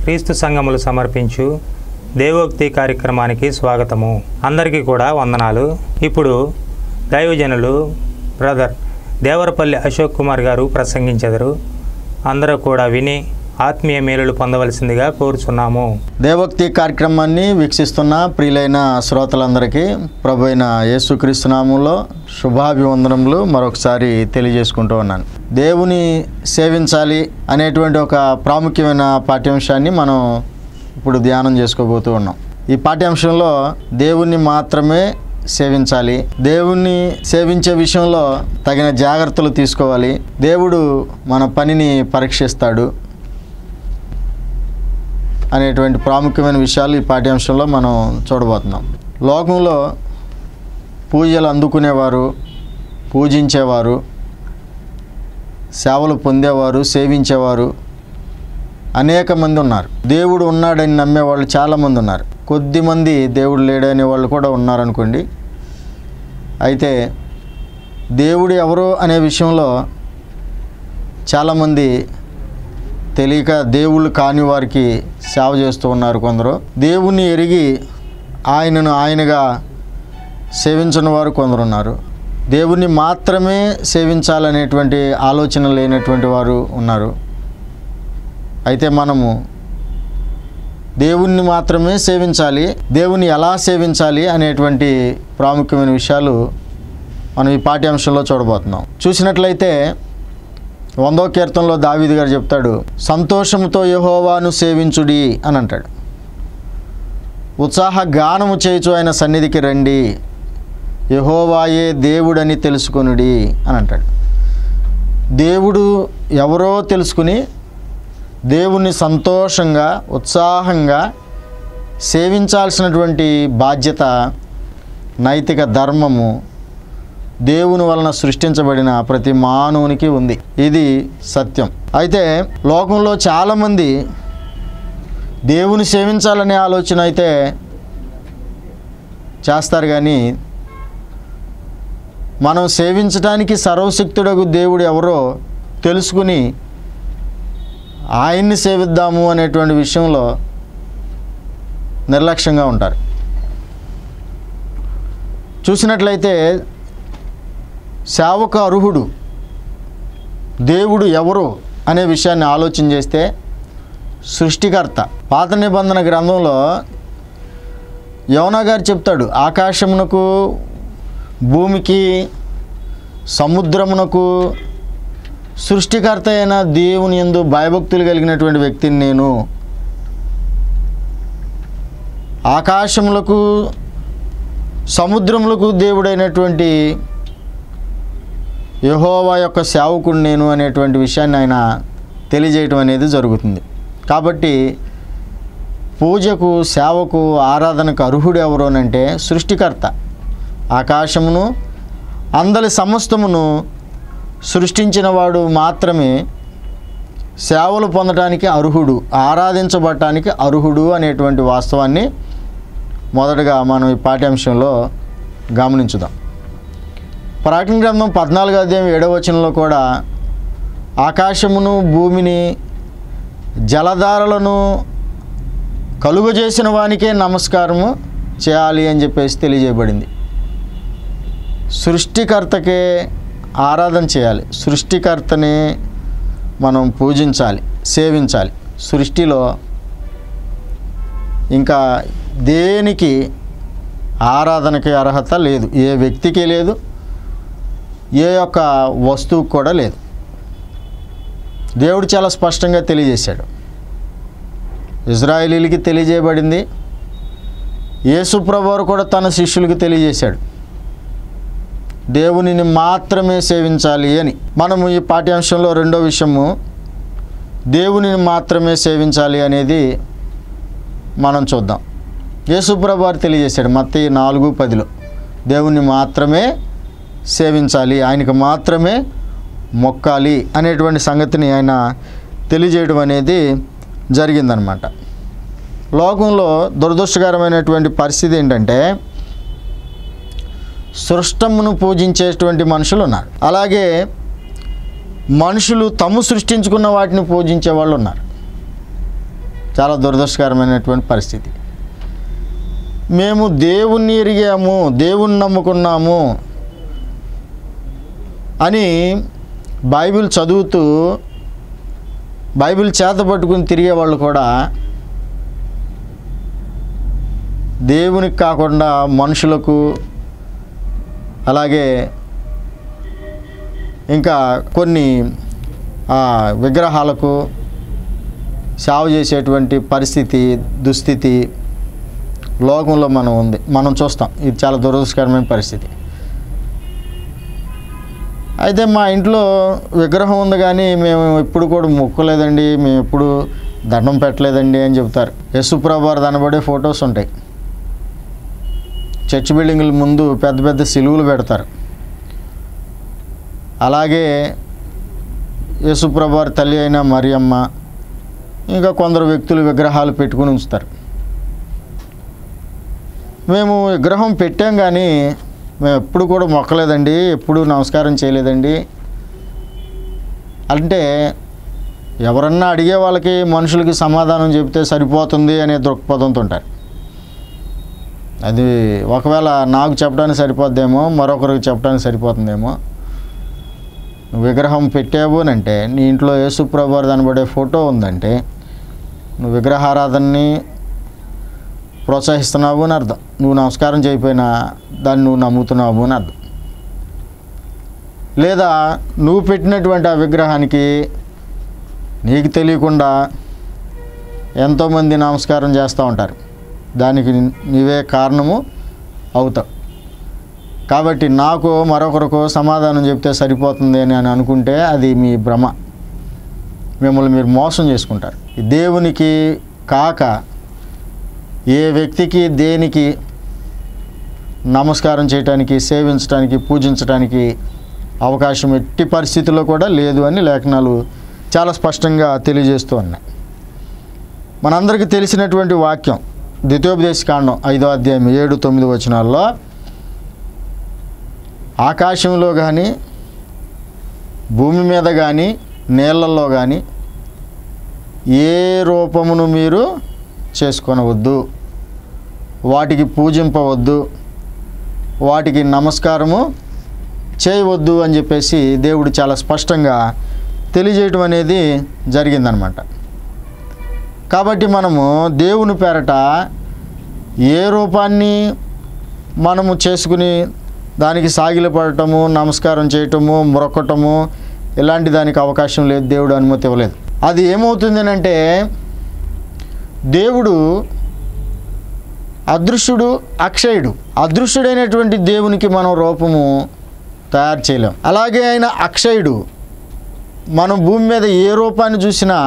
క్రీస్తు సంఘములు సమర్పించు దేవోక్తి కార్యక్రమానికి స్వాగతము అందరికీ కూడా వందనాలు ఇప్పుడు దైవజనులు బ్రదర్ దేవరపల్లి అశోక్ కుమార్ గారు ప్రసంగించెదరు అందరూ కూడా విని ఆత్మీయ మేలులు పొందవలసిందిగా కోరుచున్నాము దేవోక్తి కార్యక్రమాన్ని వీక్షిస్తున్న ప్రియులైన శ్రోతలందరికీ ప్రభు అయిన యేసుక్రీస్తు నామంలో శుభాభివందనములు మరొకసారి తెలియజేసుకుంటూ ఉన్నాను దేవుని సేవించాలి అనేటువంటి ఒక ప్రాముఖ్యమైన పాఠ్యాంశాన్ని మనం ఇప్పుడు ధ్యానం చేసుకోబోతూ ఉన్నాం ఈ పాఠ్యాంశంలో దేవుణ్ణి మాత్రమే సేవించాలి దేవుణ్ణి సేవించే విషయంలో తగిన జాగ్రత్తలు తీసుకోవాలి దేవుడు మన పనిని పరీక్షిస్తాడు అనేటువంటి ప్రాముఖ్యమైన విషయాలు ఈ పాఠ్యాంశంలో మనం చూడబోతున్నాం లోకంలో పూజలు అందుకునేవారు పూజించేవారు సేవలు పొందేవారు సేవించేవారు అనేక మంది ఉన్నారు దేవుడు ఉన్నాడని నమ్మేవాళ్ళు చాలామంది ఉన్నారు కొద్దిమంది దేవుడు లేడనే వాళ్ళు కూడా ఉన్నారనుకోండి అయితే దేవుడు ఎవరు అనే విషయంలో చాలామంది తెలియక దేవుళ్ళు కాని వారికి సేవ చేస్తూ ఉన్నారు కొందరు దేవుణ్ణి ఎరిగి ఆయనను ఆయనగా సేవించిన వారు కొందరు ఉన్నారు దేవుణ్ణి మాత్రమే సేవించాలనేటువంటి ఆలోచన లేనటువంటి వారు ఉన్నారు అయితే మనము దేవుణ్ణి మాత్రమే సేవించాలి దేవుణ్ణి ఎలా సేవించాలి అనేటువంటి ప్రాముఖ్యమైన విషయాలు మనం ఈ పాఠ్యాంశంలో చూడబోతున్నాం చూసినట్లయితే వందో కీర్తనలో దావీదు గారు చెప్తాడు సంతోషంతో యహోవాను సేవించుడి అని అంటాడు ఉత్సాహ గానము చేయుచు ఆయన సన్నిధికి రండి యహోవాయే దేవుడని తెలుసుకొనుడి అని అంటాడు దేవుడు ఎవరో తెలుసుకుని దేవుణ్ణి సంతోషంగా ఉత్సాహంగా సేవించాల్సినటువంటి బాధ్యత నైతిక ధర్మము దేవుని వలన సృష్టించబడిన ప్రతి మానవునికి ఉంది ఇది సత్యం అయితే లోకంలో చాలామంది దేవుని సేవించాలనే ఆలోచన అయితే చేస్తారు కానీ మనం సేవించడానికి సర్వశక్తుడగు దేవుడు ఎవరో తెలుసుకుని ఆయన్ని సేవిద్దాము అనేటువంటి విషయంలో నిర్లక్ష్యంగా ఉంటారు చూసినట్లయితే సేవకు అర్హుడు దేవుడు ఎవరు అనే విషయాన్ని ఆలోచన చేస్తే సృష్టికర్త పాత నిబంధన గ్రంథంలో యవనా గారు చెప్తాడు ఆకాశమునకు భూమికి సముద్రమునకు సృష్టికర్త అయిన దేవుని ఎందు భయభక్తులు కలిగినటువంటి వ్యక్తిని నేను ఆకాశములకు సముద్రములకు దేవుడైనటువంటి యహోవా యొక్క సేవకుడు నేను అనేటువంటి విషయాన్ని ఆయన తెలియజేయటం అనేది జరుగుతుంది కాబట్టి పూజకు సేవకు ఆరాధనకు అర్హుడు ఎవరు అంటే సృష్టికర్త ఆకాశమును అందరి సమస్తమును సృష్టించిన వాడు మాత్రమే సేవలు పొందడానికి అర్హుడు ఆరాధించబడటానికి అర్హుడు అనేటువంటి వాస్తవాన్ని మొదటగా మనం ఈ పాఠ్యాంశంలో గమనించుదాం ప్రకటన గ్రంథం పద్నాలుగో అధ్యాయం ఏడవ వచనంలో కూడా ఆకాశమును భూమిని జలధారలను కలుగజేసిన వానికే నమస్కారము చేయాలి అని చెప్పేసి తెలియజేయబడింది సృష్టికర్తకే ఆరాధన చేయాలి సృష్టికర్తనే మనం పూజించాలి సేవించాలి సృష్టిలో ఇంకా దేనికి ఆరాధనకి అర్హత లేదు ఏ వ్యక్తికి లేదు ఏ యొక్క వస్తువుకు కూడా లేదు దేవుడు చాలా స్పష్టంగా తెలియజేశాడు ఇజ్రాయేలీలకి తెలియజేయబడింది యేసుప్రభువారు కూడా తన శిష్యులకు తెలియజేశాడు దేవునిని మాత్రమే సేవించాలి అని మనము ఈ పాఠ్యాంశంలో రెండో విషయము దేవునిని మాత్రమే సేవించాలి అనేది మనం చూద్దాం యేసుప్రభు వారు తెలియజేశాడు మత్తి నాలుగు పదిలో దేవుణ్ణి మాత్రమే సేవించాలి ఆయనకు మాత్రమే మొక్కాలి అనేటువంటి సంగతిని ఆయన తెలియజేయడం అనేది జరిగిందనమాట లోకంలో దురదృష్టకరమైనటువంటి పరిస్థితి ఏంటంటే సృష్టమును పూజించేటువంటి మనుషులు ఉన్నారు అలాగే మనుషులు తము సృష్టించుకున్న వాటిని పూజించే వాళ్ళు ఉన్నారు చాలా దురదృష్టకరమైనటువంటి పరిస్థితి మేము దేవుణ్ణి ఎరిగాము దేవుణ్ణి నమ్ముకున్నాము అని బైబిల్ చదువుతూ బైబిల్ చేత పట్టుకుని తిరిగే వాళ్ళు కూడా దేవునికి కాకుండా మనుషులకు అలాగే ఇంకా కొన్ని ఆ, విగ్రహాలకు సేవ చేసేటువంటి పరిస్థితి దుస్థితి లోకంలో మనం ఉంది మనం చూస్తాం ఇది చాలా దురదృష్టకరమైన పరిస్థితి అయితే మా ఇంట్లో విగ్రహం ఉంది కానీ మేము ఎప్పుడు కూడా మొక్కలేదండి మేము ఎప్పుడు దండం పెట్టలేదండి అని చెప్తారు యశుప్రభు వారు దనబడే ఫొటోస్ ఉంటాయి చర్చ్ బిల్డింగుల ముందు పెద్ద పెద్ద సిలువులు పెడతారు అలాగే యేసుప్రభు వారి తల్లి అయిన మరియమ్మ ఇంకా కొందరు వ్యక్తులు విగ్రహాలు పెట్టుకుని ఉంచుతారు మేము విగ్రహం పెట్టాం కానీ మేము ఎప్పుడు కూడా మొక్కలేదండి ఎప్పుడు నమస్కారం చేయలేదండి అంటే ఎవరన్నా అడిగే వాళ్ళకి మనుషులకి సమాధానం చెబితే సరిపోతుంది అనే దృక్పథంతో ఉంటారు అది ఒకవేళ నాకు చెప్పడానికి సరిపోద్దేమో మరొకరికి చెప్పడానికి సరిపోతుందేమో నువ్వు విగ్రహం పెట్టావు అని అంటే నీ ఇంట్లో యేసుప్రభు వారు కనబడే ఫోటో ఉందంటే నువ్వు విగ్రహారాధనని ప్రోత్సహిస్తున్నావు అని అర్థం నువ్వు నమస్కారం చేయకపోయినా దాన్ని నువ్వు నమ్ముతున్నావు అని అర్థం లేదా నువ్వు పెట్టినటువంటి ఆ విగ్రహానికి నీకు తెలియకుండా ఎంతోమంది నమస్కారం చేస్తూ ఉంటారు దానికి నీవే కారణము అవుతావు కాబట్టి నాకు మరొకరికి సమాధానం చెప్తే సరిపోతుంది అని అని అనుకుంటే అది మీ భ్రమ మిమ్మల్ని మీరు మోసం చేసుకుంటారు ఈ దేవునికి కాక ఏ వ్యక్తికి దేనికి నమస్కారం చేయటానికి సేవించడానికి పూజించడానికి అవకాశం ఎట్టి పరిస్థితుల్లో కూడా లేదు అని లేఖనాలు చాలా స్పష్టంగా తెలియజేస్తూ ఉన్నాయి మనందరికీ తెలిసినటువంటి వాక్యం ద్వితీయోపదేశ కాండం ఐదో అధ్యాయం ఏడు తొమ్మిది వచనాల్లో ఆకాశంలో కానీ భూమి మీద కానీ నీళ్ళల్లో కానీ ఏ రూపమును మీరు చేసుకొనవద్దు వాటికి పూజింపవద్దు వాటికి నమస్కారము చేయవద్దు అని చెప్పేసి దేవుడు చాలా స్పష్టంగా తెలియజేయటం అనేది జరిగిందనమాట కాబట్టి మనము దేవుని పేరట ఏ రూపాన్ని మనము చేసుకుని దానికి సాగిలపడటము నమస్కారం చేయటము మొరకటము ఇలాంటి దానికి అవకాశం లేదు దేవుడు అనుమతి ఇవ్వలేదు అది ఏమవుతుంది అంటే దేవుడు అదృశ్యుడు అక్షయుడు అదృశ్యుడైనటువంటి దేవునికి మనం రూపము తయారు చేయలేం అలాగే ఆయన అక్షయుడు మనం భూమి మీద ఏ రూపాన్ని చూసినా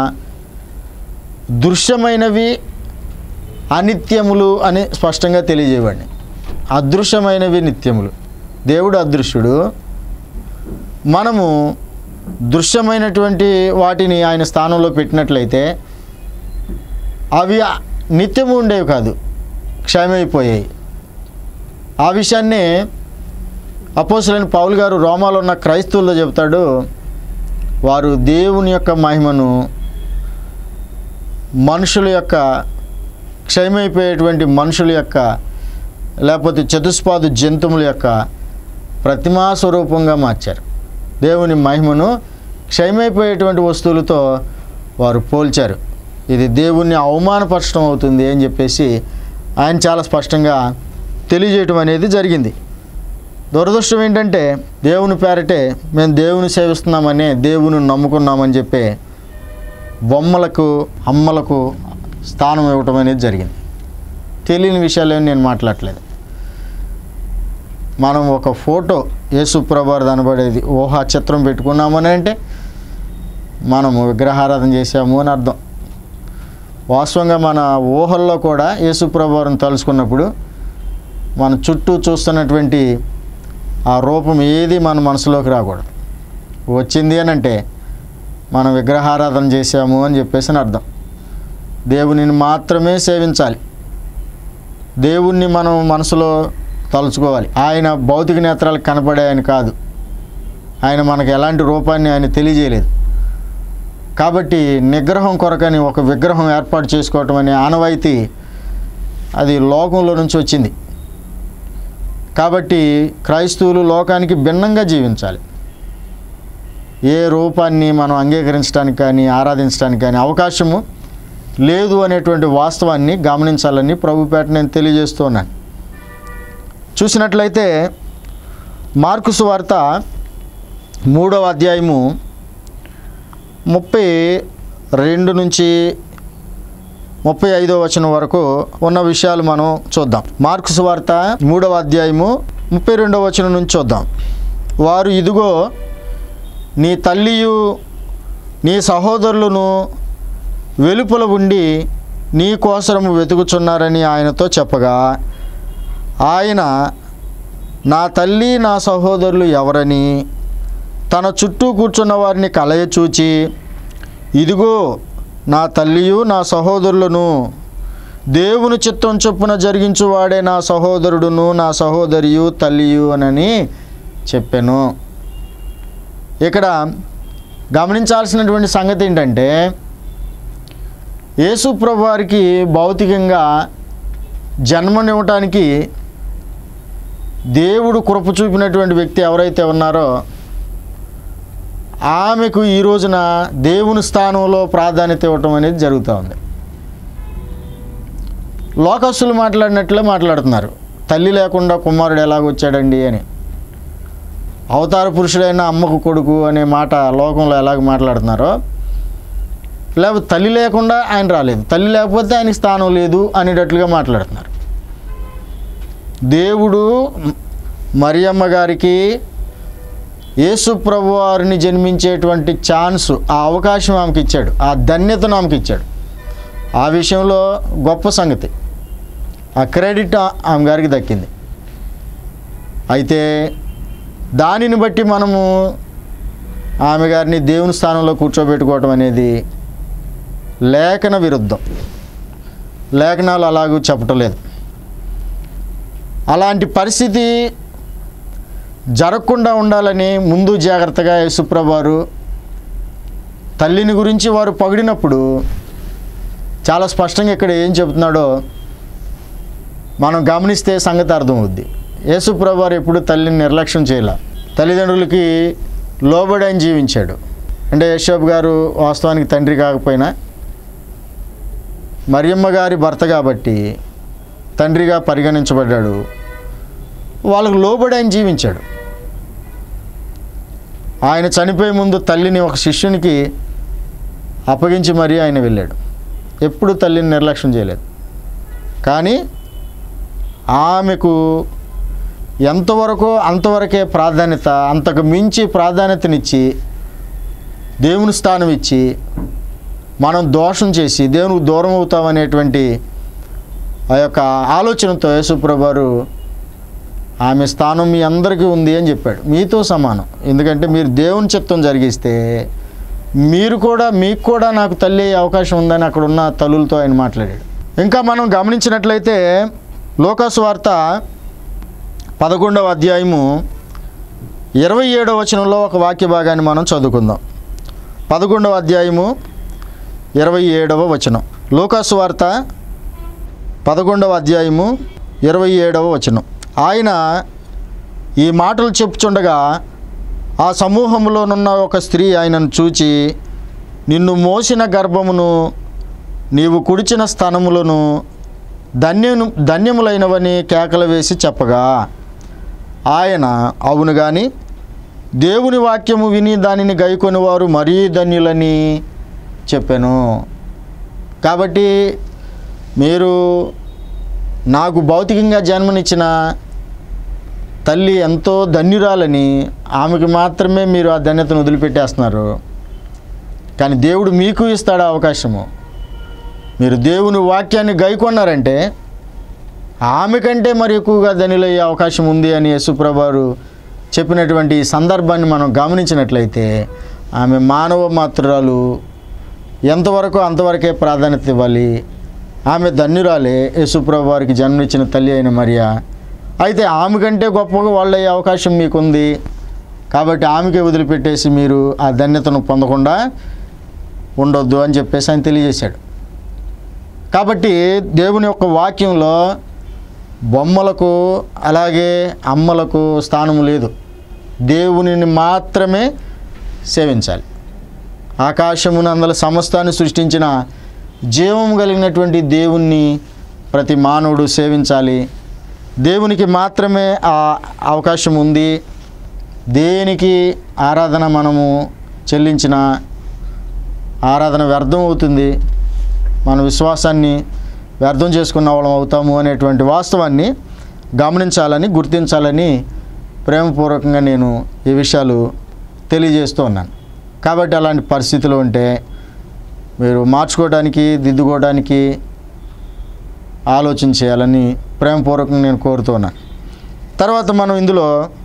దృశ్యమైనవి అనిత్యములు అని స్పష్టంగా తెలియజేయబడి అదృశ్యమైనవి నిత్యములు దేవుడు అదృశ్యుడు మనము దృశ్యమైనటువంటి వాటిని ఆయన స్థానంలో పెట్టినట్లయితే అవి నిత్యము ఉండేవి కాదు క్షయమైపోయాయి ఆ విషయాన్ని అపోసలైన పౌలు గారు రోమాలో ఉన్న క్రైస్తవుల్లో చెబుతాడు వారు దేవుని యొక్క మహిమను మనుషుల యొక్క క్షయమైపోయేటువంటి మనుషుల యొక్క లేకపోతే చతుస్పాదు జంతువుల యొక్క ప్రతిమా స్వరూపంగా మార్చారు దేవుని మహిమను క్షయమైపోయేటువంటి వస్తువులతో వారు పోల్చారు ఇది దేవుణ్ణి అవమానపరచడం అవుతుంది అని చెప్పేసి ఆయన చాలా స్పష్టంగా తెలియజేయటం అనేది జరిగింది దురదృష్టం ఏంటంటే దేవుని పేరటే మేము దేవుని సేవిస్తున్నామని దేవుని నమ్ముకున్నామని చెప్పి బొమ్మలకు అమ్మలకు స్థానం ఇవ్వటం అనేది జరిగింది తెలియని విషయాలు నేను మాట్లాడలేదు మనం ఒక ఫోటో యేసుప్రభారు అనబడేది ఊహా చిత్రం పెట్టుకున్నామని అంటే మనము విగ్రహారాధన చేసాము అని అర్థం వాస్తవంగా మన ఊహల్లో కూడా యేసుప్రభారం తలుచుకున్నప్పుడు మన చుట్టూ చూస్తున్నటువంటి ఆ రూపం ఏది మన మనసులోకి రాకూడదు వచ్చింది అని అంటే మనం విగ్రహారాధన చేసాము అని చెప్పేసి అని అర్థం దేవునిని మాత్రమే సేవించాలి దేవుణ్ణి మనం మనసులో తలుచుకోవాలి ఆయన భౌతిక నేత్రాలకు కనపడే ఆయన కాదు ఆయన మనకు ఎలాంటి రూపాన్ని ఆయన తెలియజేయలేదు కాబట్టి నిగ్రహం కొరకని ఒక విగ్రహం ఏర్పాటు చేసుకోవటం అనే ఆనవాయితీ అది లోకంలో నుంచి వచ్చింది కాబట్టి క్రైస్తవులు లోకానికి భిన్నంగా జీవించాలి ఏ రూపాన్ని మనం అంగీకరించడానికి కానీ ఆరాధించడానికి కానీ అవకాశము లేదు అనేటువంటి వాస్తవాన్ని గమనించాలని ప్రభుపేట నేను తెలియజేస్తున్నాను చూసినట్లయితే మార్కుసు వార్త మూడవ అధ్యాయము ముప్పై రెండు నుంచి ముప్పై ఐదో వచనం వరకు ఉన్న విషయాలు మనం చూద్దాం మార్కుసు వార్త మూడవ అధ్యాయము ముప్పై రెండవ వచనం నుంచి చూద్దాం వారు ఇదిగో నీ తల్లియు నీ సహోదరులను వెలుపల ఉండి నీ కోసరము వెతుకుచున్నారని ఆయనతో చెప్పగా ఆయన నా తల్లి నా సహోదరులు ఎవరని తన చుట్టూ కూర్చున్న వారిని కలయ చూచి ఇదిగో నా తల్లియు నా సహోదరులను దేవుని చిత్తం చొప్పున జరిగించువాడే నా సహోదరుడును నా సహోదరియు తల్లియు అనని చెప్పాను ఇక్కడ గమనించాల్సినటువంటి సంగతి ఏంటంటే యేసుప్రభు వారికి భౌతికంగా జన్మనివ్వటానికి దేవుడు కృప చూపినటువంటి వ్యక్తి ఎవరైతే ఉన్నారో ఆమెకు ఈ రోజున దేవుని స్థానంలో ప్రాధాన్యత ఇవ్వటం అనేది జరుగుతూ ఉంది లోకస్తులు మాట్లాడినట్లే మాట్లాడుతున్నారు తల్లి లేకుండా కుమారుడు ఎలాగొచ్చాడండి అని అవతార పురుషుడైన అమ్మకు కొడుకు అనే మాట లోకంలో ఎలాగ మాట్లాడుతున్నారో లేకపోతే తల్లి లేకుండా ఆయన రాలేదు తల్లి లేకపోతే ఆయనకి స్థానం లేదు అనేటట్లుగా మాట్లాడుతున్నారు దేవుడు మరియమ్మ గారికి యేసు ప్రభు వారిని జన్మించేటువంటి ఛాన్స్ ఆ అవకాశం ఆమెకి ఇచ్చాడు ఆ ధన్యతను ఆమెకి ఇచ్చాడు ఆ విషయంలో గొప్ప సంగతి ఆ క్రెడిట్ ఆ- ఆమె గారికి దక్కింది అయితే దానిని బట్టి మనము ఆమె గారిని దేవుని స్థానంలో కూర్చోబెట్టుకోవటం అనేది లేఖన విరుద్ధం లేఖనాలు అలాగూ చెప్పటం లేదు అలాంటి పరిస్థితి జరగకుండా ఉండాలని ముందు జాగ్రత్తగా యేసుప్రభు వారు తల్లిని గురించి వారు పొగిడినప్పుడు చాలా స్పష్టంగా ఇక్కడ ఏం చెబుతున్నాడో మనం గమనిస్తే సంగతి అర్థమవుద్ది యేసుప్రభు వారు ఎప్పుడు తల్లిని నిర్లక్ష్యం చేయాల తల్లిదండ్రులకి లోబడి ఆయన జీవించాడు అంటే యశోబ్ గారు వాస్తవానికి తండ్రి కాకపోయినా మరియమ్మ గారి భర్త కాబట్టి తండ్రిగా పరిగణించబడ్డాడు వాళ్ళకు లోబడి ఆయన జీవించాడు ఆయన చనిపోయే ముందు తల్లిని ఒక శిష్యునికి అప్పగించి మరీ ఆయన వెళ్ళాడు ఎప్పుడు తల్లిని నిర్లక్ష్యం చేయలేదు కానీ ఆమెకు ఎంతవరకు అంతవరకే ప్రాధాన్యత అంతకు మించి ప్రాధాన్యతనిచ్చి దేవుని స్థానం ఇచ్చి మనం దోషం చేసి దేవునికి దూరం అవుతామనేటువంటి ఆ యొక్క ఆలోచనతో యేసుప్రభు వారు ఆమె స్థానం మీ అందరికీ ఉంది అని చెప్పాడు మీతో సమానం ఎందుకంటే మీరు దేవుని చిత్తం జరిగిస్తే మీరు కూడా మీకు కూడా నాకు తల్లి అయ్యే అవకాశం ఉందని అక్కడ ఉన్న తల్లులతో ఆయన మాట్లాడాడు ఇంకా మనం గమనించినట్లయితే లోకాసు వార్త పదకొండవ అధ్యాయము ఇరవై ఏడవ వచనంలో ఒక వాక్య భాగాన్ని మనం చదువుకుందాం పదకొండవ అధ్యాయము ఇరవై ఏడవ వచనం లోకాసు వార్త పదకొండవ అధ్యాయము ఇరవై ఏడవ వచనం ఆయన ఈ మాటలు చెప్పుచుండగా ఆ సమూహంలోనున్న ఒక స్త్రీ ఆయనను చూచి నిన్ను మోసిన గర్భమును నీవు కుడిచిన స్థనములను ధన్యము ధన్యములైనవని కేకలు వేసి చెప్పగా ఆయన అవును కానీ దేవుని వాక్యము విని దానిని గైకొని వారు మరీ ధన్యులని చెప్పాను కాబట్టి మీరు నాకు భౌతికంగా జన్మనిచ్చిన తల్లి ఎంతో ధన్యురాలని ఆమెకు మాత్రమే మీరు ఆ ధన్యతను వదిలిపెట్టేస్తున్నారు కానీ దేవుడు మీకు ఇస్తాడు ఆ అవకాశము మీరు దేవుని వాక్యాన్ని గైకొన్నారంటే ఆమె కంటే మరి ఎక్కువగా ధనిలయ్యే అవకాశం ఉంది అని యేసుప్రభారు చెప్పినటువంటి ఈ సందర్భాన్ని మనం గమనించినట్లయితే ఆమె మానవ మాత్రాలు ఎంతవరకు అంతవరకే ప్రాధాన్యత ఇవ్వాలి ఆమె ధన్యురాలే యేసుప్రభు వారికి జన్మనిచ్చిన తల్లి అయిన మరియా అయితే ఆమె కంటే గొప్పగా వాళ్ళయ్యే అవకాశం మీకుంది కాబట్టి ఆమెకే వదిలిపెట్టేసి మీరు ఆ ధన్యతను పొందకుండా ఉండొద్దు అని చెప్పేసి ఆయన తెలియజేశాడు కాబట్టి దేవుని యొక్క వాక్యంలో బొమ్మలకు అలాగే అమ్మలకు స్థానం లేదు దేవునిని మాత్రమే సేవించాలి ఆకాశమును అందులో సమస్తాన్ని సృష్టించిన జీవం కలిగినటువంటి దేవుణ్ణి ప్రతి మానవుడు సేవించాలి దేవునికి మాత్రమే ఆ అవకాశం ఉంది దేనికి ఆరాధన మనము చెల్లించిన ఆరాధన వ్యర్థం అవుతుంది మన విశ్వాసాన్ని వ్యర్థం చేసుకున్న వాళ్ళం అవుతాము అనేటువంటి వాస్తవాన్ని గమనించాలని గుర్తించాలని ప్రేమపూర్వకంగా నేను ఈ విషయాలు తెలియజేస్తూ ఉన్నాను కాబట్టి అలాంటి పరిస్థితులు ఉంటే మీరు మార్చుకోవడానికి దిద్దుకోవడానికి ఆలోచన చేయాలని ప్రేమపూర్వకంగా నేను కోరుతూ ఉన్నాను తర్వాత మనం ఇందులో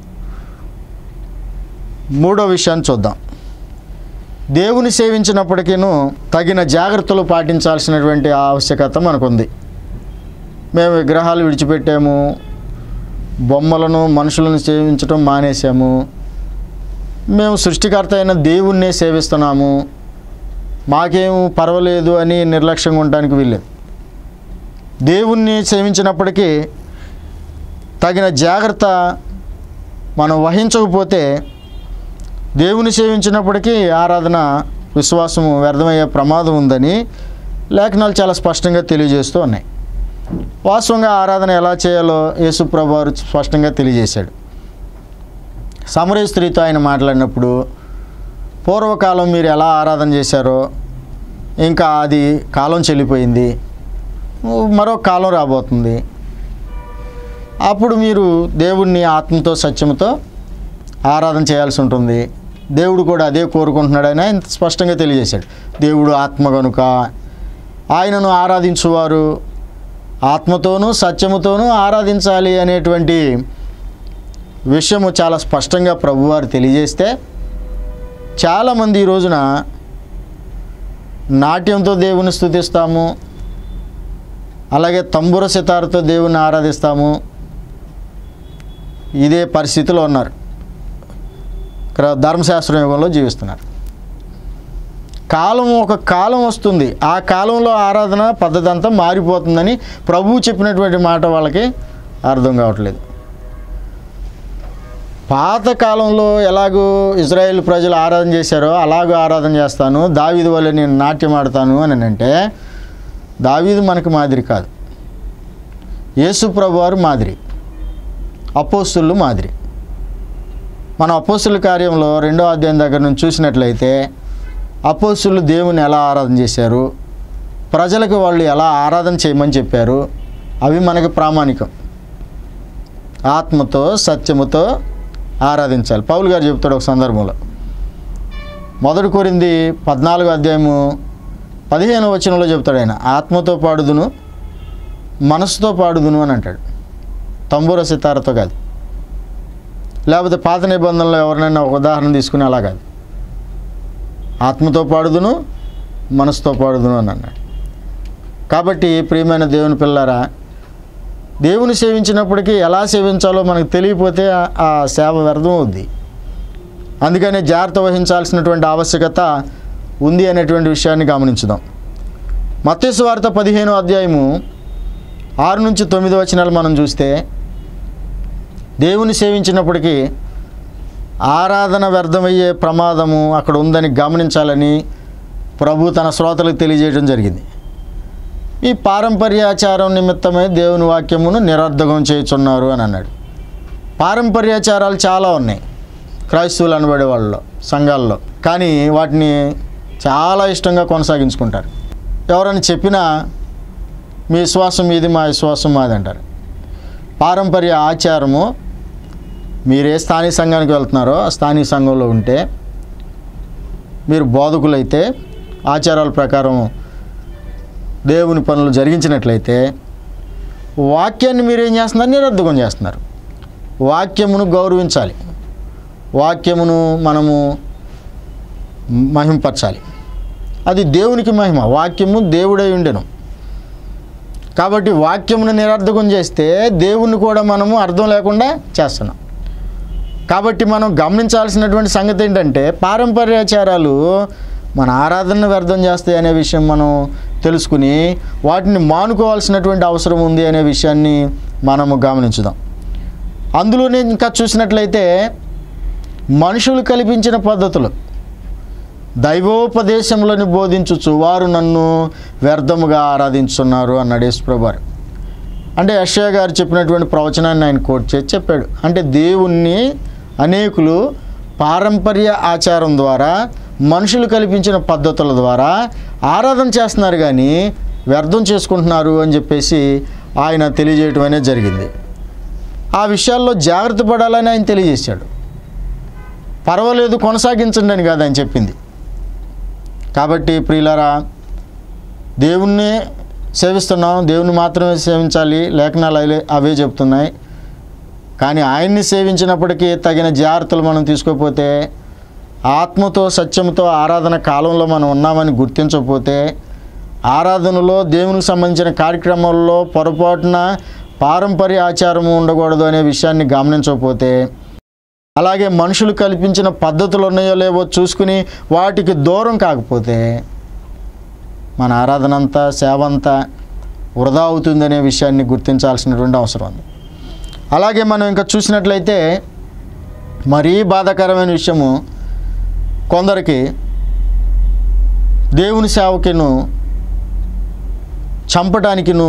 మూడో విషయాన్ని చూద్దాం దేవుని సేవించినప్పటికీను తగిన జాగ్రత్తలు పాటించాల్సినటువంటి ఆవశ్యకత మనకుంది మేము విగ్రహాలు విడిచిపెట్టాము బొమ్మలను మనుషులను సేవించడం మానేశాము మేము సృష్టికర్త అయిన దేవుణ్ణే సేవిస్తున్నాము మాకేం పర్వాలేదు అని నిర్లక్ష్యంగా ఉండడానికి వీల్లేదు దేవుణ్ణి సేవించినప్పటికీ తగిన జాగ్రత్త మనం వహించకపోతే దేవుని సేవించినప్పటికీ ఆరాధన విశ్వాసము వ్యర్థమయ్యే ప్రమాదం ఉందని లేఖనాలు చాలా స్పష్టంగా తెలియజేస్తూ ఉన్నాయి వాస్తవంగా ఆరాధన ఎలా చేయాలో యేసుప్రభు వారు స్పష్టంగా తెలియజేశాడు సమరయ స్త్రీతో ఆయన మాట్లాడినప్పుడు పూర్వకాలం మీరు ఎలా ఆరాధన చేశారో ఇంకా అది కాలం చెల్లిపోయింది మరో కాలం రాబోతుంది అప్పుడు మీరు దేవుణ్ణి ఆత్మతో సత్యంతో ఆరాధన చేయాల్సి ఉంటుంది దేవుడు కూడా అదే కోరుకుంటున్నాడని ఆయన స్పష్టంగా తెలియజేశాడు దేవుడు ఆత్మ కనుక ఆయనను ఆరాధించువారు ఆత్మతోనూ సత్యముతోనూ ఆరాధించాలి అనేటువంటి విషయము చాలా స్పష్టంగా ప్రభువారు తెలియజేస్తే చాలామంది ఈ రోజున నాట్యంతో దేవుని స్థుతిస్తాము అలాగే తంబుర సితారతో దేవుని ఆరాధిస్తాము ఇదే పరిస్థితిలో ఉన్నారు ఇక్కడ ధర్మశాస్త్ర యుగంలో జీవిస్తున్నారు కాలం ఒక కాలం వస్తుంది ఆ కాలంలో ఆరాధన పద్ధతి అంతా మారిపోతుందని ప్రభువు చెప్పినటువంటి మాట వాళ్ళకి అర్థం కావట్లేదు పాత కాలంలో ఎలాగో ఇజ్రాయెల్ ప్రజలు ఆరాధన చేశారో అలాగో ఆరాధన చేస్తాను దావీదు వల్ల నేను నాట్యం ఆడతాను అని అంటే దావీదు మనకు మాదిరి కాదు యేసు ప్రభు వారు మాదిరి అపోస్తులు మాదిరి మన అపోస్తుల కార్యంలో రెండో అధ్యాయం దగ్గర నుంచి చూసినట్లయితే అపోస్తులు దేవుని ఎలా ఆరాధన చేశారు ప్రజలకు వాళ్ళు ఎలా ఆరాధన చేయమని చెప్పారు అవి మనకి ప్రామాణికం ఆత్మతో సత్యముతో ఆరాధించాలి పౌలు గారు చెప్తాడు ఒక సందర్భంలో మొదటి కోరింది పద్నాలుగో అధ్యాయము పదిహేను వచనంలో చెప్తాడు ఆయన ఆత్మతో పాడుదును మనసుతో పాడుదును అని అంటాడు తంబూర సితారతో కాదు లేకపోతే పాత నిబంధనలో ఎవరినైనా ఒక ఉదాహరణ తీసుకుని అలా కాదు ఆత్మతో పాడుదును మనసుతో పాడుదును అని అన్నాడు కాబట్టి ప్రియమైన దేవుని పిల్లారా దేవుని సేవించినప్పటికీ ఎలా సేవించాలో మనకు తెలియకపోతే ఆ- ఆ సేవ వ్యర్థం అవుద్ది అందుకనే జాగ్రత్త వహించాల్సినటువంటి ఆవశ్యకత ఉంది అనేటువంటి విషయాన్ని గమనించుదాం మత్తేసు వార్త పదిహేను అధ్యాయము ఆరు నుంచి తొమ్మిది వచనాలు మనం చూస్తే దేవుని సేవించినప్పటికీ ఆరాధన వ్యర్థమయ్యే ప్రమాదము అక్కడ ఉందని గమనించాలని ప్రభు తన శ్రోతలకు తెలియజేయడం జరిగింది ఈ పారంపర్యాచారం నిమిత్తమే దేవుని వాక్యమును నిరర్ధకం చేయుచున్నారు అని అన్నాడు పారంపర్యాచారాలు చాలా ఉన్నాయి క్రైస్తవులు అనబడే వాళ్ళలో సంఘాల్లో కానీ వాటిని చాలా ఇష్టంగా కొనసాగించుకుంటారు ఎవరైనా చెప్పినా మీ విశ్వాసం మీది మా విశ్వాసం మాది అంటారు పారంపర్య ఆచారము మీరు ఏ స్థానిక సంఘానికి వెళ్తున్నారో ఆ స్థానిక సంఘంలో ఉంటే మీరు బోధకులైతే ఆచారాల ప్రకారం దేవుని పనులు జరిగించినట్లయితే వాక్యాన్ని మీరు ఏం చేస్తున్నారు నిరర్ధకం చేస్తున్నారు వాక్యమును గౌరవించాలి వాక్యమును మనము మహింపరచాలి అది దేవునికి మహిమ వాక్యము దేవుడై ఉండెను కాబట్టి వాక్యమును నిరర్ధకం చేస్తే దేవుణ్ణి కూడా మనము అర్థం లేకుండా చేస్తున్నాం కాబట్టి మనం గమనించాల్సినటువంటి సంగతి ఏంటంటే పారంపర్యాచారాలు మన ఆరాధనను వ్యర్థం చేస్తాయి అనే విషయం మనం తెలుసుకుని వాటిని మానుకోవాల్సినటువంటి అవసరం ఉంది అనే విషయాన్ని మనము గమనించుదాం అందులోనే ఇంకా చూసినట్లయితే మనుషులు కల్పించిన పద్ధతులు దైవోపదేశములను బోధించుచు వారు నన్ను వ్యర్థముగా ఆరాధించున్నారు అన్నాడు యేసుప్రభారు అంటే యశ్యా గారు చెప్పినటువంటి ప్రవచనాన్ని ఆయన కోట్ చేసి చెప్పాడు అంటే దేవుణ్ణి అనేకులు పారంపర్య ఆచారం ద్వారా మనుషులు కల్పించిన పద్ధతుల ద్వారా ఆరాధన చేస్తున్నారు కానీ వ్యర్థం చేసుకుంటున్నారు అని చెప్పేసి ఆయన తెలియజేయటం అనేది జరిగింది ఆ విషయాల్లో జాగ్రత్త పడాలని ఆయన తెలియజేశాడు పర్వాలేదు కొనసాగించండి అని కాదు ఆయన చెప్పింది కాబట్టి ప్రియులారా దేవుణ్ణి సేవిస్తున్నాం దేవుని మాత్రమే సేవించాలి లేఖనాలు అవే అవే చెప్తున్నాయి కానీ ఆయన్ని సేవించినప్పటికీ తగిన జాగ్రత్తలు మనం తీసుకోకపోతే ఆత్మతో సత్యంతో ఆరాధన కాలంలో మనం ఉన్నామని గుర్తించకపోతే ఆరాధనలో దేవునికి సంబంధించిన కార్యక్రమాల్లో పొరపాటున పారంపర్య ఆచారం ఉండకూడదు అనే విషయాన్ని గమనించకపోతే అలాగే మనుషులు కల్పించిన పద్ధతులు ఉన్నాయో లేవో చూసుకుని వాటికి దూరం కాకపోతే మన ఆరాధన అంతా సేవ అంతా వృధా అవుతుందనే విషయాన్ని గుర్తించాల్సినటువంటి అవసరం ఉంది అలాగే మనం ఇంకా చూసినట్లయితే మరీ బాధాకరమైన విషయము కొందరికి దేవుని సేవకిను చంపడానికిను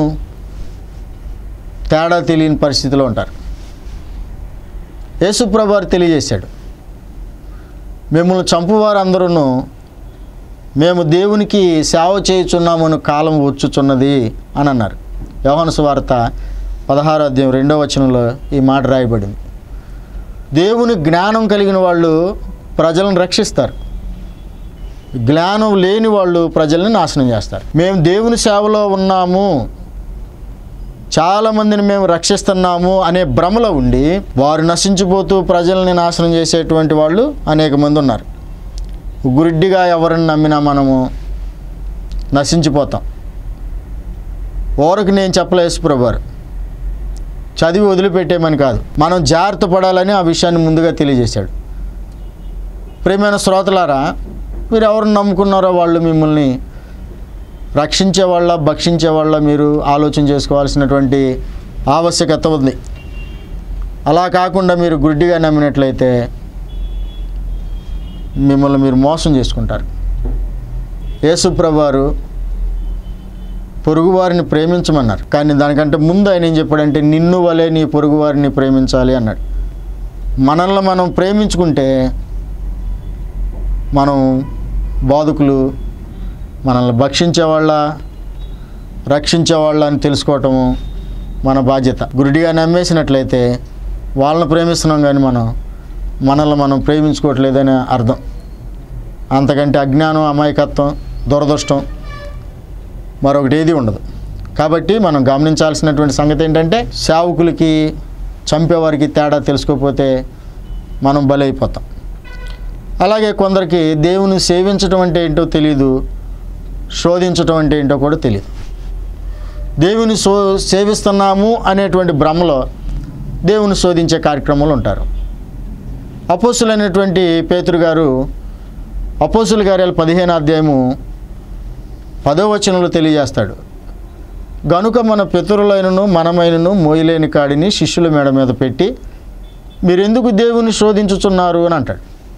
తేడా తెలియని పరిస్థితిలో ఉంటారు యేసుప్రభు వారు తెలియజేశాడు మిమ్మల్ని చంపువారు అందరూ మేము దేవునికి సేవ చేయుచున్నామని కాలం వచ్చుచున్నది అని అన్నారు యోహాను సువార్త పదహారో అధ్యాయం రెండో వచనంలో ఈ మాట రాయబడింది దేవుని జ్ఞానం కలిగిన వాళ్ళు ప్రజలను రక్షిస్తారు జ్ఞానం లేని వాళ్ళు ప్రజల్ని నాశనం చేస్తారు మేము దేవుని సేవలో ఉన్నాము చాలామందిని మేము రక్షిస్తున్నాము అనే భ్రమలో ఉండి వారు నశించిపోతూ ప్రజల్ని నాశనం చేసేటువంటి వాళ్ళు అనేక మంది ఉన్నారు గురిడ్డిగా ఎవరిని నమ్మినా మనము నశించిపోతాం ఓరకు నేను చెప్పలేసు ప్రభారు చదివి వదిలిపెట్టేమని కాదు మనం జాగ్రత్త పడాలని ఆ విషయాన్ని ముందుగా తెలియజేశాడు ప్రియమైన శ్రోతలారా మీరు ఎవరు నమ్ముకున్నారో వాళ్ళు మిమ్మల్ని రక్షించే వాళ్ళ భక్షించే వాళ్ళ మీరు ఆలోచన చేసుకోవాల్సినటువంటి ఆవశ్యకత ఉంది అలా కాకుండా మీరు గుడ్డిగా నమ్మినట్లయితే మిమ్మల్ని మీరు మోసం చేసుకుంటారు యేసుప్రభువారు పొరుగువారిని ప్రేమించమన్నారు కానీ దానికంటే ముందు ఆయన ఏం చెప్పాడంటే నిన్ను వలే నీ పొరుగువారిని ప్రేమించాలి అన్నాడు మనల్ని మనం ప్రేమించుకుంటే మనం బాధకులు మనల్ని భక్షించేవాళ్ళ రక్షించేవాళ్ళ అని తెలుసుకోవటము మన బాధ్యత గురుడిగా నమ్మేసినట్లయితే వాళ్ళని ప్రేమిస్తున్నాం కానీ మనం మనల్ని మనం ప్రేమించుకోవట్లేదని అర్థం అంతకంటే అజ్ఞానం అమాయకత్వం దురదృష్టం మరొకటి ఏది ఉండదు కాబట్టి మనం గమనించాల్సినటువంటి సంగతి ఏంటంటే సేవకులకి చంపేవారికి తేడా తెలుసుకోకపోతే మనం బలైపోతాం అలాగే కొందరికి దేవుని సేవించడం అంటే ఏంటో తెలియదు శోధించడం అంటే ఏంటో కూడా తెలియదు దేవుని సో సేవిస్తున్నాము అనేటువంటి భ్రమలో దేవుని శోధించే కార్యక్రమాలు ఉంటారు అపోసులైనటువంటి పేతురు గారు అపోసుల కార్యాల పదిహేను అధ్యాయము పదో వచనంలో తెలియజేస్తాడు గనుక మన పితరులైనను మనమైనను మోయలేని కాడిని శిష్యుల మేడ మీద పెట్టి మీరెందుకు దేవుని శోధించుచున్నారు అని అంటాడు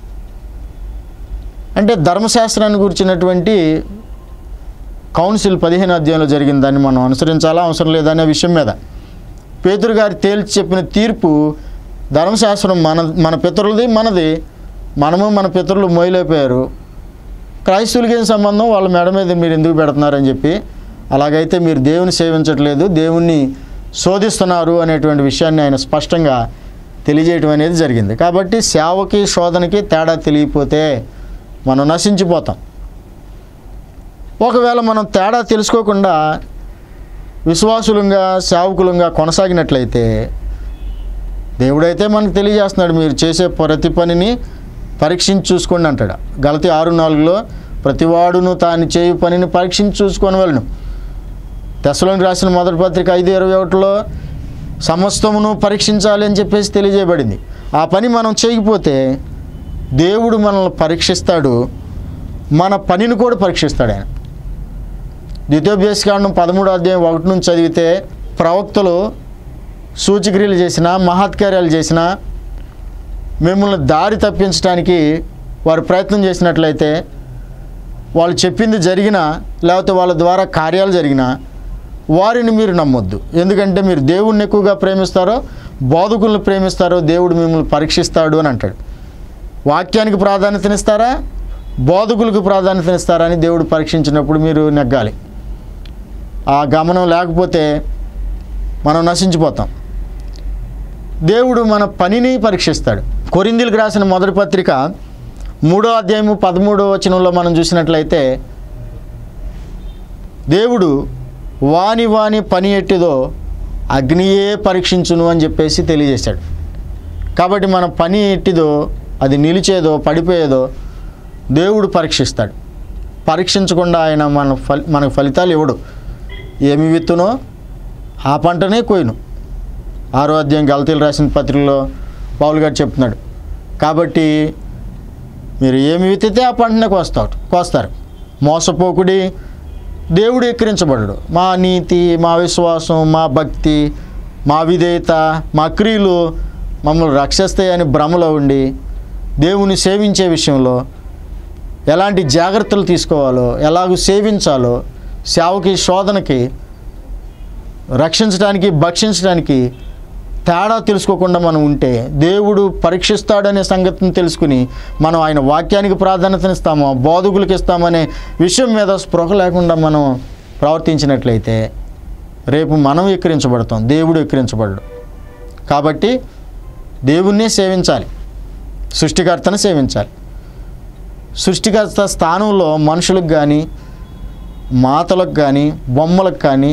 అంటే ధర్మశాస్త్రాన్ని గురించినటువంటి కౌన్సిల్ పదిహేను అధ్యాయంలో జరిగిన దాన్ని మనం అనుసరించాలా అవసరం లేదనే విషయం మీద పేతురు గారు తేల్చి చెప్పిన తీర్పు ధర్మశాస్త్రం మన మన పితరులది మనది మనము మన పితరులు మొయిలైపోయారు క్రైస్తవులకి ఏం సంబంధం వాళ్ళ మెడ మీద మీరు ఎందుకు పెడుతున్నారని చెప్పి అలాగైతే మీరు దేవుని సేవించట్లేదు దేవుణ్ణి శోధిస్తున్నారు అనేటువంటి విషయాన్ని ఆయన స్పష్టంగా తెలియజేయడం అనేది జరిగింది కాబట్టి సేవకి శోధనకి తేడా తెలియకపోతే మనం నశించిపోతాం ఒకవేళ మనం తేడా తెలుసుకోకుండా విశ్వాసులంగా సేవకులంగా కొనసాగినట్లయితే దేవుడైతే మనకు తెలియజేస్తున్నాడు మీరు చేసే ప్రతి పనిని పరీక్షించి చూసుకోండి అంటాడు గలతి ఆరు నాలుగులో ప్రతివాడును తాను చేయు పనిని పరీక్షించి చూసుకొని వెళ్ళను దశలోని రాసిన మొదటి పత్రిక ఐదు ఇరవై ఒకటిలో సమస్తమును పరీక్షించాలి అని చెప్పేసి తెలియజేయబడింది ఆ పని మనం చేయకపోతే దేవుడు మనల్ని పరీక్షిస్తాడు మన పనిని కూడా పరీక్షిస్తాడు ఆయన ద్వితీయోపదేశకాండం పదమూడో అధ్యాయం ఒకటి నుంచి చదివితే ప్రవక్తలు సూచక్రియలు చేసిన మహత్కార్యాలు చేసిన మిమ్మల్ని దారి తప్పించడానికి వారు ప్రయత్నం చేసినట్లయితే వాళ్ళు చెప్పింది జరిగినా లేకపోతే వాళ్ళ ద్వారా కార్యాలు జరిగినా వారిని మీరు నమ్మొద్దు ఎందుకంటే మీరు దేవుణ్ణి ఎక్కువగా ప్రేమిస్తారో బోధకుల్ని ప్రేమిస్తారో దేవుడు మిమ్మల్ని పరీక్షిస్తాడు అని అంటాడు వాక్యానికి ప్రాధాన్యతనిస్తారా బోధకులకు ప్రాధాన్యతనిస్తారా అని దేవుడు పరీక్షించినప్పుడు మీరు నెగ్గాలి ఆ గమనం లేకపోతే మనం నశించిపోతాం దేవుడు మన పనిని పరీక్షిస్తాడు కొరిందీలకు రాసిన మొదటి పత్రిక మూడో అధ్యాయము పదమూడో వచనంలో మనం చూసినట్లయితే దేవుడు వాని వాని పని ఎట్టిదో అగ్నియే పరీక్షించును అని చెప్పేసి తెలియజేశాడు కాబట్టి మన పని ఎట్టిదో అది నిలిచేదో పడిపోయేదో దేవుడు పరీక్షిస్తాడు పరీక్షించకుండా ఆయన మన ఫలి మనకు ఫలితాలు ఇవ్వడు ఏమి విత్తునో ఆ పంటనే కోయను ఆరో అధ్యాయం గలతీలు రాసిన పత్రికలో పౌలు గారు చెప్తున్నాడు కాబట్టి మీరు ఏమి విత్తితే ఆ పంటనే కోస్తాడు కోస్తారు మోసపోకుడి దేవుడు ఎక్కిరించబడడు మా నీతి మా విశ్వాసం మా భక్తి మా విధేయత మా క్రియలు మమ్మల్ని రక్షిస్తాయని భ్రమలో ఉండి దేవుని సేవించే విషయంలో ఎలాంటి జాగ్రత్తలు తీసుకోవాలో ఎలాగూ సేవించాలో సేవకి శోధనకి రక్షించడానికి భక్షించడానికి తేడా తెలుసుకోకుండా మనం ఉంటే దేవుడు పరీక్షిస్తాడనే సంగతిని తెలుసుకుని మనం ఆయన వాక్యానికి ప్రాధాన్యతనిస్తామో బోధకులకు ఇస్తామనే విషయం మీద స్పృహ లేకుండా మనం ప్రవర్తించినట్లయితే రేపు మనం ఎక్కిరించబడతాం దేవుడు ఎక్కిరించబడడు కాబట్టి దేవుణ్ణే సేవించాలి సృష్టికర్తను సేవించాలి సృష్టికర్త స్థానంలో మనుషులకు కానీ మాతలకు కానీ బొమ్మలకు కానీ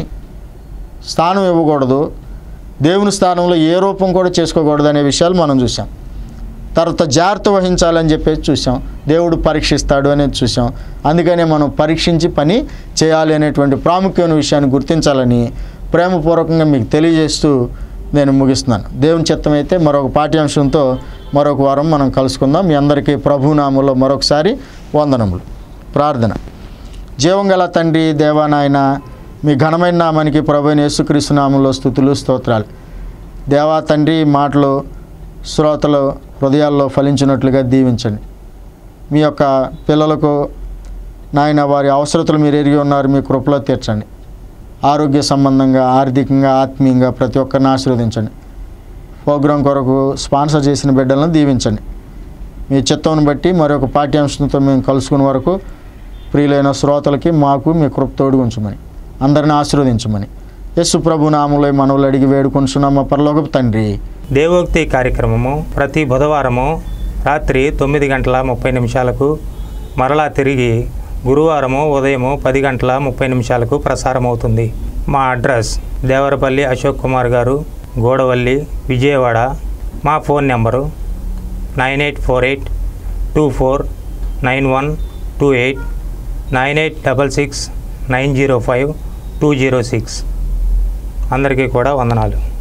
స్థానం ఇవ్వకూడదు దేవుని స్థానంలో ఏ రూపం కూడా చేసుకోకూడదు అనే విషయాలు మనం చూసాం తర్వాత జాగ్రత్త వహించాలని చెప్పేసి చూసాం దేవుడు పరీక్షిస్తాడు అనేది చూసాం అందుకనే మనం పరీక్షించి పని చేయాలి అనేటువంటి ప్రాముఖ్యమైన విషయాన్ని గుర్తించాలని ప్రేమపూర్వకంగా మీకు తెలియజేస్తూ నేను ముగిస్తున్నాను దేవుని చిత్తమైతే మరొక పాఠ్యాంశంతో మరొక వారం మనం కలుసుకుందాం మీ అందరికీ ప్రభునామంలో మరొకసారి వందనములు ప్రార్థన జీవం గల తండ్రి దేవానాయన మీ ఘనమైన నామానికి ప్రభు అయిన యేసుక్రీస్తు నామంలో స్థుతులు స్తోత్రాలు దేవా తండ్రి ఈ మాటలు శ్రోతలు హృదయాల్లో ఫలించినట్లుగా దీవించండి మీ యొక్క పిల్లలకు నాయన వారి అవసరతలు మీరు ఎరిగి ఉన్నారు మీ కృపలో తీర్చండి ఆరోగ్య సంబంధంగా ఆర్థికంగా ఆత్మీయంగా ప్రతి ఒక్కరిని ఆశీర్వదించండి ప్రోగ్రాం కొరకు స్పాన్సర్ చేసిన బిడ్డలను దీవించండి మీ చిత్తం బట్టి మరొక పాఠ్యాంశంతో మేము కలుసుకునే వరకు ప్రియులైన శ్రోతలకి మాకు మీ కృప తోడు ఉంచమని అందరిని ఆశీర్వదించమని యేసు ప్రభు నామంలో ఈ మనవులు అడిగి వేడుకొంచున్నాం మా పరలోకపు తండ్రి దేవోక్తి కార్యక్రమము ప్రతి బుధవారము రాత్రి తొమ్మిది గంటల ముప్పై నిమిషాలకు మరలా తిరిగి గురువారము ఉదయము పది గంటల ముప్పై నిమిషాలకు ప్రసారమవుతుంది మా అడ్రస్ దేవరపల్లి అశోక్ కుమార్ గారు గోడవల్లి విజయవాడ మా phone number nine eight four eight two four nine one two eight nine eight double six nine zero five two zero six అందరికీ కూడా వందనాలు